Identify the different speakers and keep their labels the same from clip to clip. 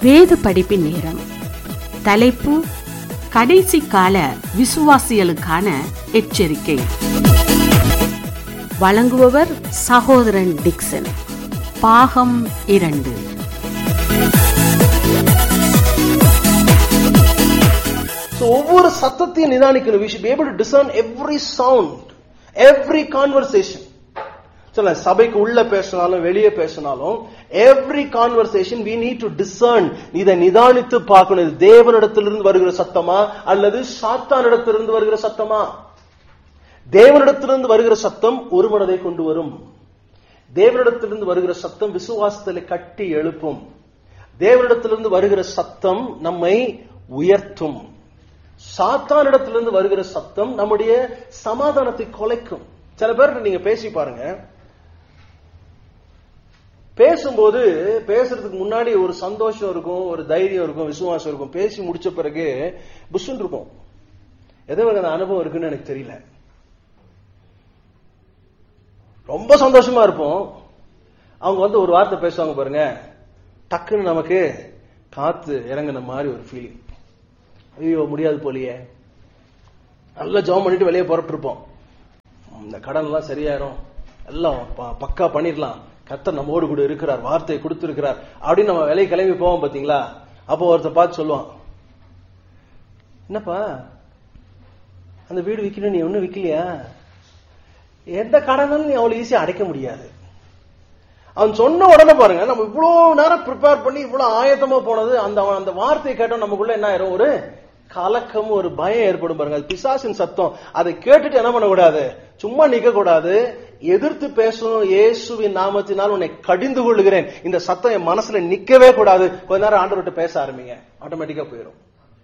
Speaker 1: வேத படிப்பின் நேரம் தலைப்பு கடைசி கால விசுவாசிகளுக்கான எச்சரிக்கை வழங்குபவர் சகோதரன் டிக்சன் பாகம் இரண்டு
Speaker 2: So, ஒவ்வொரு சத்தத்தையும் நிதானிக்கணும் we should be able to discern every sound every conversation சொல்ல சபைக்கு உள்ள பேசினாலும் வெளியே பேசினாலும் every conversation we need to discern இதை நிதானித்து பார்க்கணும் இது தேவனிடத்திலிருந்து வருகிற சத்தமா அல்லது சாத்தானிடத்திலிருந்து வருகிற சத்தமா தேவனிடத்திலிருந்து வருகிற சத்தம் ஒரு மனதை கொண்டு வரும் தேவனிடத்திலிருந்து வருகிற சத்தம் விசுவாசத்தில் கட்டி எழுப்பும் தேவனிடத்திலிருந்து வருகிற சத்தம் நம்மை உயர்த்தும் சாத்தானிடத்திலிருந்து வருகிற சத்தம் நம்முடைய சமாதானத்தை கொலைக்கும் சில பேர்கிட்ட நீங்க பேசி பாருங்க பேசும்போது பேசுறதுக்கு முன்னாடி ஒரு சந்தோஷம் இருக்கும் ஒரு தைரியம் இருக்கும் விசுவாசம் இருக்கும் பேசி முடிச்ச பிறகு புஷ்ஷுன்னு இருக்கும் எதை வகை அந்த அனுபவம் இருக்குன்னு எனக்கு தெரியல ரொம்ப சந்தோஷமா இருப்போம் அவங்க வந்து ஒரு வார்த்தை பேசுவாங்க பாருங்க டக்குன்னு நமக்கு காத்து இறங்குன மாதிரி ஒரு ஃபீலிங் ஐயோ முடியாது போலியே நல்லா ஜாம் பண்ணிட்டு வெளியே புறப்பட்டுருப்போம் இந்த கடன் எல்லாம் சரியாயிரும் எல்லாம் ப- பக்கா பண்ணிடலாம் கர்த்தர் நம்மோடு கூட இருக்கிறார் வார்த்தையை கொடுத்திருக்கிறார் அப்படின்னு நம்ம வேலையை கிளம்பி போவோம் பாத்தீங்களா அப்போ ஒருத்தர் பார்த்து சொல்லுவான் என்னப்பா அந்த வீடு விக்கணும் நீ ஒன்னும் விக்கலையா எந்த கடனாலும் நீ அவ்வளவு ஈஸியா அடைக்க முடியாது அவன் சொன்ன உடனே பாருங்க நம்ம இவ்வளவு நேரம் ப்ரிப்பேர் பண்ணி இவ்வளவு ஆயத்தமா போனது அந்த அவன் அந்த வார்த்தையை கேட்டோம் நமக்குள்ள என்ன ஆயிரும் ஒரு கலக்கம் ஒரு பயம் ஏற்படும் பாருங்க அது பிசாசின் சத்தம் அதை கேட்டுட்டு என்ன பண்ணக்கூடாது சும்மா நிக்க கூடாது எதிர்த்து பேசணும் இயேசுவின் நாமத்தினால் உன்னை கடிந்து கொள்ளுகிறேன் இந்த சத்தம் என் மனசுல நிக்கவே கூடாது கொஞ்ச நேரம் ஆண்டவர்கிட்ட பேச ஆரம்பிங்க ஆட்டோமேட்டிக்கா போயிடும்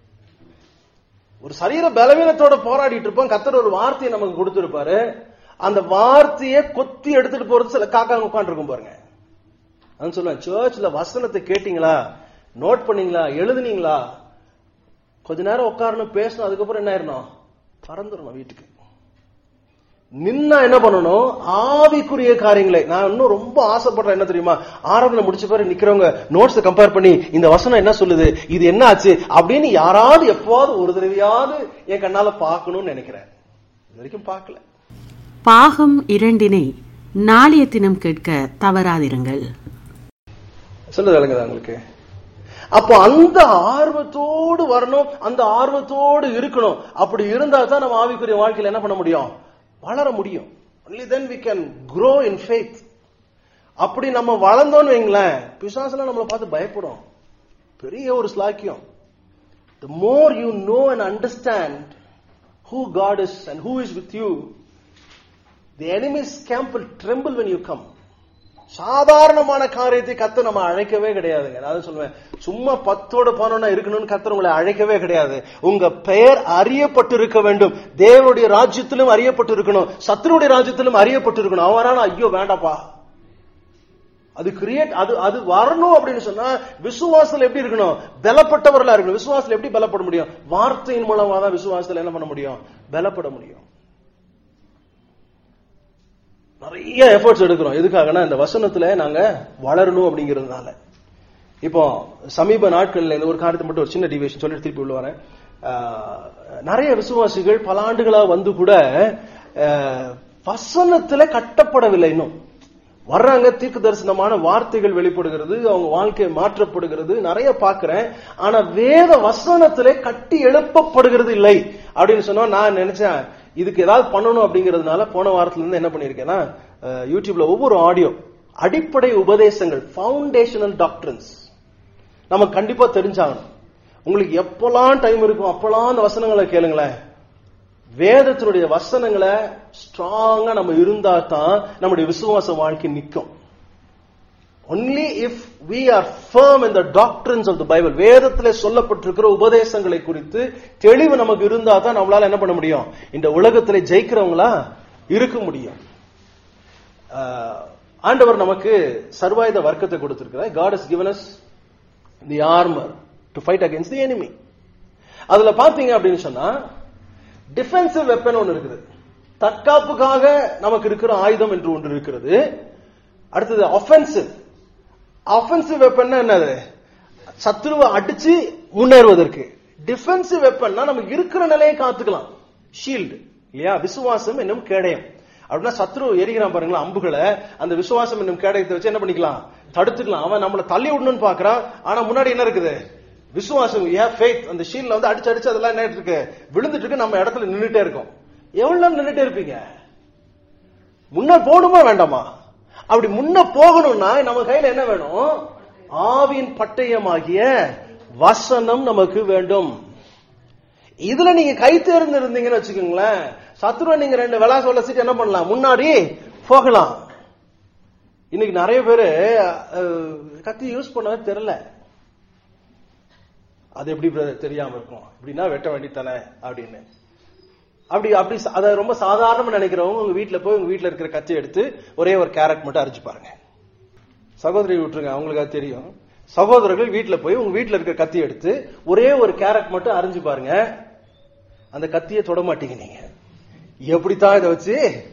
Speaker 2: ஒரு சரீர பலவீனத்தோட போராடிட்டு இருப்போம் கத்தர் ஒரு வார்த்தையை நமக்கு கொடுத்திருப்பாரு அந்த வார்த்தையை கொத்தி எடுத்துட்டு போறது சில காக்கா உட்காந்துருக்கும் பாருங்க அதான் சொல்லுவேன் சர்ச்ல வசனத்தை கேட்டீங்களா நோட் பண்ணீங்களா எழுதுனீங்களா கொஞ்ச நேரம் உட்காரணும் பேசணும் அதுக்கப்புறம் என்ன ஆயிரணும் பறந்துடணும் வீட்டுக்கு நின்னா என்ன பண்ணணும் ஆவிக்குரிய காரியங்களை நான் இன்னும் ரொம்ப ஆசைப்படுறேன் என்ன தெரியுமா ஆராதனை முடிச்ச பிறகு நிக்கிறவங்க நோட்ஸ் கம்பேர் பண்ணி இந்த வசனம் என்ன சொல்லுது இது என்ன ஆச்சு அப்படின்னு யாராவது எப்போது ஒரு தடவையாவது என் கண்ணால பார்க்கணும்னு நினைக்கிறேன் இது வரைக்கும் பார்க்கல
Speaker 1: பாகம் இரண்டினை நாளைய தினம் கேட்க தவறாதிருங்கள்
Speaker 2: சொல்லுது விளங்குதா உங்களுக்கு அப்போ அந்த ஆர்வத்தோடு வரணும் அந்த ஆர்வத்தோடு இருக்கணும் அப்படி இருந்தா தான் நம்ம ஆவிக்குரிய வாழ்க்கையில என்ன பண்ண முடியும் வளர முடியும் only then we can grow in faith அப்படி நம்ம வளர்ந்தோம்னு வைங்களேன் பிசாசெல்லாம் நம்மளை பார்த்து பயப்படும் பெரிய ஒரு ஸ்லாக்கியம் the more you know and understand who God is and who is with you the enemy's camp will tremble when you come சாதாரணமான காரியத்தை கத்த நம்ம அழைக்கவே கிடையாதுங்க நான் சொல்லுவேன் சும்மா பத்தோட போனோம்னா இருக்கணும்னு கத்தர் உங்களை அழைக்கவே கிடையாது உங்க பெயர் அறியப்பட்டு இருக்க வேண்டும் தேவனுடைய ராஜ்யத்திலும் அறியப்பட்டு இருக்கணும் சத்துருடைய ராஜ்யத்திலும் அறியப்பட்டு இருக்கணும் அவன் வரானா ஐயோ வேண்டாப்பா அது கிரியேட் அது அது வரணும் அப்படின்னு சொன்னா விசுவாசத்துல எப்படி இருக்கணும் பலப்பட்டவர்களா இருக்கணும் விசுவாசத்துல எப்படி பலப்பட முடியும் வார்த்தையின் மூலமா தான் விசுவாசத்துல என்ன பண்ண முடியும் பலப்பட முடியும் நிறைய எஃபர்ட்ஸ் எடுக்கிறோம் எதுக்காகனா இந்த வசனத்துல நாங்க வளரணும் அப்படிங்கிறதுனால இப்போ சமீப நாட்கள்ல இந்த ஒரு காரியத்தை மட்டும் ஒரு சின்ன டிவியேஷன் சொல்லிட்டு திருப்பி உள்ள வரேன் ஆஹ், நிறைய விசுவாசிகள் பல ஆண்டுகளா வந்து கூட ஆஹ், வசனத்துல கட்டப்படவில்லை இன்னும் வர்றாங்க தீர்க்க தரிசனமான வார்த்தைகள் வெளிப்படுகிறது அவங்க வாழ்க்கை மாற்றப்படுகிறது நிறைய பார்க்கிறேன் ஆனா வேத வசனத்திலே கட்டி எழுப்பப்படுகிறது இல்லை அப்படின்னு சொன்னா நான் நினைச்சேன் இதுக்கு ஏதாவது பண்ணணும் அப்படிங்கிறதுனால போன வாரத்துல இருந்து என்ன பண்ணிருக்கேன்னா அஹ், யூடியூப்ல ஒவ்வொரு ஆடியோ அடிப்படை உபதேசங்கள் ஃபவுண்டேஷனல் டாக்டர்ஸ் நம்ம கண்டிப்பா தெரிஞ்சாகணும் உங்களுக்கு எப்பெல்லாம் டைம் இருக்கும் அப்பெல்லாம் அந்த வசனங்களை கேளுங்களேன் வேதத்தினுடைய வசனங்களை ஸ்ட்ராங்கா நம்ம இருந்தா தான் நம்முடைய விசுவாச வாழ்க்கை நிற்கும் only if we are firm in the doctrines of the bible வேதத்திலே சொல்லப்பட்டிருக்கிற உபதேசங்களை குறித்து தெளிவு நமக்கு இருந்தா தான் நம்மளால என்ன பண்ண முடியும் இந்த உலகத்திலே ஜெயிக்கிறவங்களா இருக்க முடியும் ஆஹ், ஆண்டவர் நமக்கு சர்வாயுத வர்க்கத்தை கொடுத்திருக்கிறார் God has given us the armor to fight against the enemy அதுல பாத்தீங்க அப்படின்னு சொன்னா டிஃபென்சிவ் வெப்பன் ஒன்னு இருக்குது தற்காப்புக்காக நமக்கு இருக்கிற ஆயுதம் என்று ஒன்று இருக்கிறது அடுத்தது offensive offensive வெப்பன் என்னது சத்துருவை அடிச்சு முன்னேறுவதற்கு டிஃபென்சிவ் வெப்பன்னா நமக்கு இருக்கிற நிலையை காத்துக்கலாம் ஷீல்டு இல்லையா விசுவாசம் என்னும் கேடயம் அப்படின்னா சத்ரு எரிகிறான் பாருங்களா அம்புகளை அந்த விசுவாசம் என்னும் கேடயத்தை வச்சு என்ன பண்ணிக்கலாம் தடுத்துக்கலாம் அவன் நம்மள தள்ளி விடணும்னு பாக்குறான் ஆனா முன்னாடி என்ன இருக்குது விசுவாசம் ஏ ஃபேத் அந்த ஷீல்ட்ல வந்து அடிச்சு அடிச்சு அதெல்லாம் என்ன ஆயிட்டு இருக்கு விழுந்துட்டு இருக்கு நம்ம இடத்துல நின்னுட்டே இருக்கோம் எவ்வளவு நேரம் நின்னுட்டே இருப்பீங்க முன்ன போகணுமா வேண்டாமா அப்படி முன்ன போகணும்னா நம்ம கையில என்ன வேணும் ஆவின் பட்டயமாகிய வசனம் நமக்கு வேண்டும் இதுல நீங்க கை தேர்ந்து இருந்தீங்கன்னு வச்சுக்கோங்களேன் சத்ருவை நீங்க ரெண்டு விளாச வளசிட்டு என்ன பண்ணலாம் முன்னாடி போகலாம் இன்னைக்கு நிறைய பேரு அஹ், கத்தி யூஸ் பண்ணவே தெரியல அது எப்படி brother தெரியாம இருக்கும் இப்படின்னா வெட்ட வேண்டித்தானே அப்படின்னு அப்படி அப்படி ச- அதை ரொம்ப சாதாரணமா நினைக்கிறவங்க உங்க வீட்ல போய் உங்க வீட்ல இருக்கிற கத்தி எடுத்து ஒரே ஒரு கேரட் மட்டும் அரைச்சு பாருங்க சகோதரி விட்டுருங்க அவங்களுக்கு அது தெரியும் சகோதரர்கள் வீட்ல போய் உங்க வீட்ல இருக்கிற கத்தி எடுத்து ஒரே ஒரு கேரட் மட்டும் அரைஞ்சு பாருங்க அந்த கத்தியை தொட மாட்டீங்க நீங்க எப்படித்தான் இதை வச்சு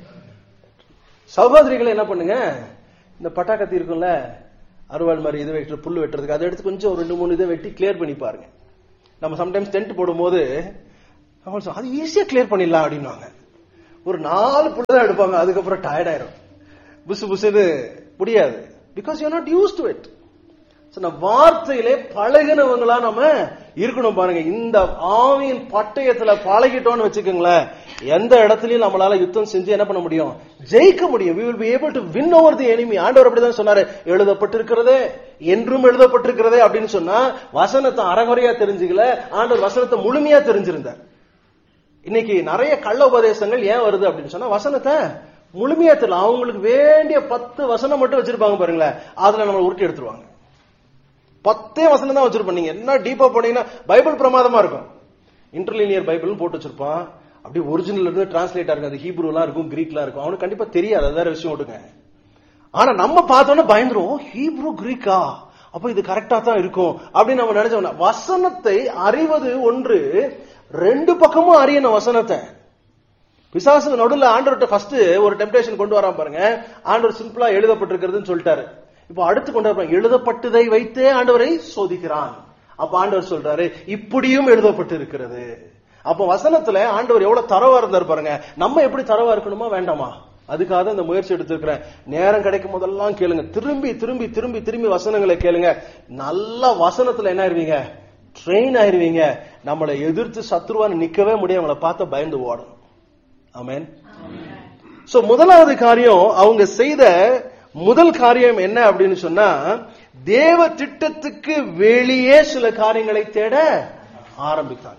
Speaker 2: சகோதரிகளை என்ன பண்ணுங்க இந்த பட்டா கத்தி இருக்கும்ல அருவாள் மாதிரி இது வெட்டுற புல்லு வெட்டுறதுக்கு அதை எடுத்து கொஞ்சம் ஒரு ரெண்டு மூணு இதை வெட்டி கிளியர் பண்ணி பாருங்க நம்ம சம்டைம்ஸ் டென்ட் போடும்போது அவங்க சொல்லுவாங்க, அது ஈஸியா கிளியர் பண்ணிடலாம் அப்படின்னுவாங்க ஒரு நாலு புல்லு தான் எடுப்பாங்க அதுக்கப்புறம் டயர்ட் ஆயிரும் புசு புசுன்னு முடியாது because you not use to it வார்த்தையிலே பழகினவங்களா நம்ம இருக்கணும் பாருங்க இந்த ஆவியின் பட்டயத்துல பழகிட்டோம்னு வச்சுக்கோங்களேன் எந்த இடத்துலயும் நம்மளால யுத்தம் செஞ்சு என்ன பண்ண முடியும் ஜெயிக்க முடியும் we will be able to win over the enemy ஆண்டவர் அப்படிதான் சொன்னாரு எழுதப்பட்டிருக்கிறதே என்றும் எழுதப்பட்டிருக்கிறதே அப்படின்னு சொன்னா வசனத்தை அறகுறையா தெரிஞ்சுக்கல ஆண்டவர் வசனத்தை முழுமையா தெரிஞ்சிருந்தார் இன்னைக்கு நிறைய கள்ள உபதேசங்கள் ஏன் வருது அப்படின்னு சொன்னா வசனத்தை முழுமையா தெரியல அவங்களுக்கு வேண்டிய பத்து வசனம் மட்டும் வச்சிருப்பாங்க பாருங்களேன் அதுல நம்ம உருட்டி எடுத்துருவாங்க பத்தே வசனம் தான் வச்சிருப்போம் நீங்க என்ன டீப்பா போனீங்கன்னா பைபிள் பிரமாதமா இருக்கும் இன்டர்லீனியர் பைபிள்னு போட்டு வச்சிருப்பான் அப்படியே ஒரிஜினல் இருந்து டிரான்ஸ்லேட் இருக்கும் அது ஹீப்ரூலாம் இருக்கும் கிரீக்லாம் இருக்கும் அவனுக்கு கண்டிப்பா தெரியாது அது வேற விஷயம் விட்டுங்க ஆனா நம்ம பார்த்தோன்னே பயந்துருவோம் ஹீப்ரூ கிரீக்கா அப்ப இது கரெக்டா தான் இருக்கும் அப்படின்னு நம்ம நினைச்சோம்னா வசனத்தை அறிவது ஒன்று ரெண்டு பக்கமும் அறியணும் வசனத்தை பிசாசு நடுவுல ஆண்டவர்கிட்ட ஃபர்ஸ்ட் ஒரு டெம்டேஷன் கொண்டு வராம பாருங்க ஆண்டவர் சிம்பிளா எழுதப்பட்டிருக்கிறதுன்னு சொல்லிட்டாரு இப்போ அடுத்து கொண்டு வர எழுதப்பட்டதை வைத்தே ஆண்டவரை சோதிக்கிறான் அப்ப ஆண்டவர் சொல்றாரு இப்படியும் எழுதப்பட்டு இருக்கிறது அப்ப வசனத்துல ஆண்டவர் எவ்வளவு தரவா இருந்தார் பாருங்க நம்ம எப்படி தரவா இருக்கணுமா வேண்டாமா அதுக்காக தான் இந்த முயற்சி எடுத்திருக்கிறேன் நேரம் கிடைக்கும் போதெல்லாம் கேளுங்க திரும்பி திரும்பி திரும்பி திரும்பி வசனங்களை கேளுங்க நல்ல வசனத்துல என்ன ஆயிருவீங்க ட்ரெயின் ஆயிருவீங்க நம்மளை எதிர்த்து சத்ருவான்னு நிக்கவே முடியும் அவங்கள பார்த்து பயந்து ஓடணும் ஆமென் சோ முதலாவது காரியம் அவங்க செய்த முதல் காரியம் என்ன அப்படின்னு சொன்னா தேவ திட்டத்துக்கு வெளியே சில காரியங்களை தேட ஆரம்பித்தாங்க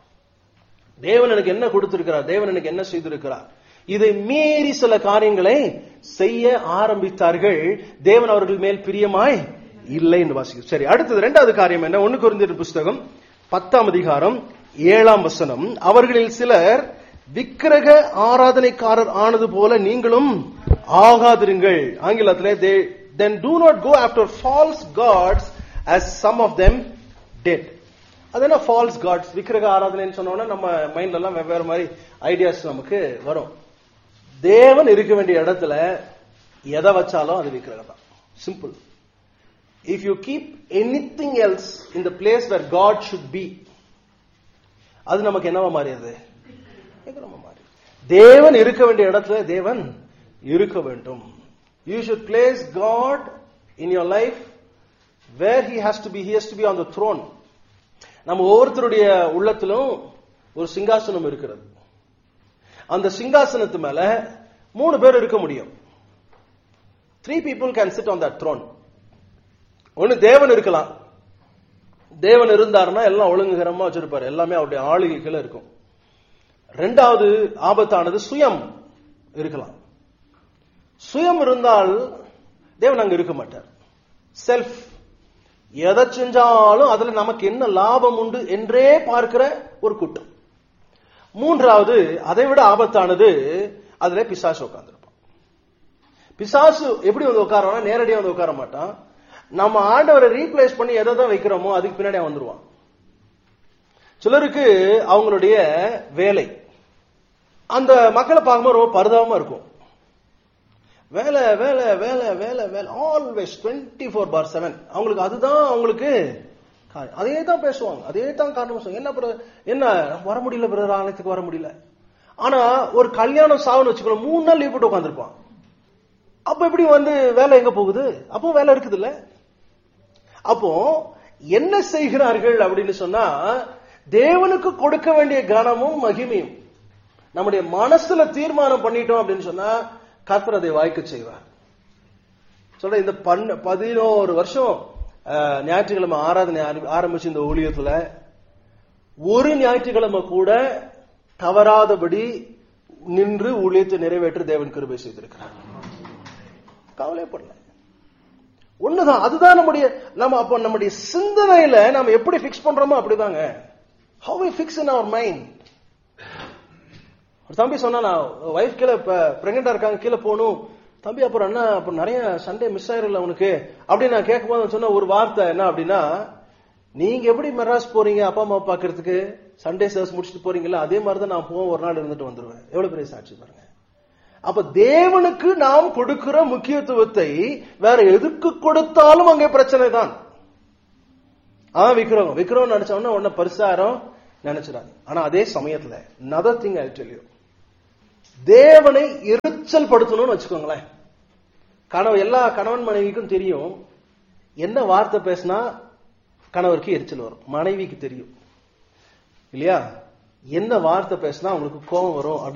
Speaker 2: தேவன் எனக்கு என்ன கொடுத்திருக்கிறார் தேவன் எனக்கு என்ன செய்திருக்கிறார் இதை மீறி சில காரியங்களை செய்ய ஆரம்பித்தார்கள் தேவன் அவர்கள் மேல் பிரியமாய் இல்லை என்று வாசிக்கும் சரி அடுத்தது இரண்டாவது காரியம் என்ன ஒன்னு குறைந்த புஸ்தகம் பத்தாம் அதிகாரம் ஏழாம் வசனம் அவர்களில் சிலர் விக்கிரக ஆராதனைக்காரர் ஆனது போல நீங்களும் ஆகாதிருங்கள் ஆங்கிலத்திலே they then do not go after false gods as some of them did அது என்ன ஃபால்ஸ் காட்ஸ் விக்கிரக ஆராதனைன்னு சொன்னோம்னா நம்ம மைண்ட்ல எல்லாம் வெவ்வேறு மாதிரி ஐடியாஸ் நமக்கு வரும் தேவன் இருக்க வேண்டிய இடத்துல எதை வச்சாலும் அது விக்கிரகம் தான் simple if you keep anything else in the place where God should be அது நமக்கு என்னவா மாறியது விக்கிரமா மாறி தேவன் இருக்க வேண்டிய இடத்துல தேவன் இருக்க வேண்டும் you should place God in your life where he has to be he has to be on the throne நம்ம ஒவ்வொருத்தருடைய உள்ளத்திலும் ஒரு சிங்காசனம் இருக்கிறது அந்த சிங்காசனத்து மேல மூணு பேர் இருக்க முடியும் three people can sit on that throne ஒன்னு தேவன் இருக்கலாம் தேவன் இருந்தாருன்னா எல்லாம் ஒழுங்குகரமா வச்சிருப்பாரு எல்லாமே அவருடைய ஆளுகைகள் இருக்கும் ரெண்டாவது ஆபத்தானது சுயம் இருக்கலாம் சுயம் இருந்தால் தேவன் அங்க இருக்க மாட்டார் செல்ஃப் எதை செஞ்சாலும் அதுல நமக்கு என்ன லாபம் உண்டு என்றே பார்க்கிற ஒரு கூட்டம் மூன்றாவது அதை விட ஆபத்தானது அதுல பிசாசு உட்கார்ந்துருப்பான் பிசாசு எப்படி வந்து உட்காரனா நேரடியா வந்து உட்கார மாட்டான் நம்ம ஆண்டவரை ரீப்ளேஸ் பண்ணி எதை தான் வைக்கிறோமோ அதுக்கு பின்னாடி அவன் வந்துருவான் சிலருக்கு அவங்களுடைய வேலை அந்த மக்களை பார்க்கும்போது ரொம்ப பரிதாபமா இருக்கும் வேலை வேலை வேலை வேலை வேலை always twenty four by seven அவங்களுக்கு அதுதான் அவங்களுக்கு காரியம் அதே தான் பேசுவாங்க அதே தான் காரணம் சொல்லுவாங்க என்ன brother, என்ன வர முடியல பிரதர் ஆலயத்துக்கு வர முடியல ஆனா ஒரு கல்யாணம் சாவுன்னு வச்சுக்கணும் மூணு நாள் லீவ் போட்டு உட்காந்துருப்பான் அப்ப எப்படி வந்து வேலை எங்க போகுது அப்போ வேலை இருக்குது இல்ல அப்போ என்ன செய்கிறார்கள் அப்படின்னு சொன்னா தேவனுக்கு கொடுக்க வேண்டிய கனமும் மகிமையும் நம்முடைய மனசுல தீர்மானம் பண்ணிட்டோம் அப்படின்னு சொன்னா கர்த்தர் அதை வாய்க்க செய்வார் சொல்ற இந்த பன்ன பதினோரு வருஷம் அஹ், ஞாயிற்றுக்கிழமை ஆராதனை ஆரம்பி- ஆரம்பிச்சு இந்த ஊழியத்துல ஒரு ஞாயிற்றுக்கிழமை கூட தவறாதபடி நின்று ஊழியத்தை நிறைவேற்ற தேவன் கிருபை செய்திருக்கிறார் கவலைப்படல ஒண்ணுதான் அதுதான் நம்முடைய நம்ம அப்ப நம்முடைய சிந்தனையில நம்ம எப்படி பிக்ஸ் பண்றோமோ அப்படிதாங்க how we fix in our mind ஒரு தம்பி சொன்னா நான் வைஃப் கீழே பிரெக்னெண்டா இருக்காங்க கீழே போகணும் தம்பி அப்புறம் என்ன அப்புறம் நிறைய சண்டே மிஸ் ஆயிரும்ல உனக்கு அப்படின்னு நான் கேட்கும்போது அவன் சொன்ன ஒரு வார்த்தை என்ன அப்படின்னா நீங்க எப்படி மெட்ராஸ் போறீங்க அப்பா அம்மா பாக்குறதுக்கு சண்டே சர்ஸ் முடிச்சுட்டு போறீங்களா அதே மாதிரி தான் நான் போவேன் ஒரு நாள் இருந்துட்டு வந்துருவேன் எவ்வளவு பெரிய சாட்சி பாருங்க அப்ப தேவனுக்கு நாம் கொடுக்கிற முக்கியத்துவத்தை வேற எதுக்கு கொடுத்தாலும் அங்கே பிரச்சனை தான் ஆ விக்கிறோம் விக்கிறோம் நினைச்சோம்னா உடனே பரிசாரம் நினைச்சிடாது ஆனா அதே சமயத்துல another thing I tell you தேவனை எரிச்சல் படுத்தணும்னு வச்சுக்கோங்களேன் கணவன் எல்லா கணவன் மனைவிக்கும் தெரியும் என்ன வார்த்தை பேசினா கணவருக்கு எரிச்சல் வரும் மனைவிக்கு தெரியும் இல்லையா என்ன வார்த்தை பேசினா அவங்களுக்கு கோபம் வரும்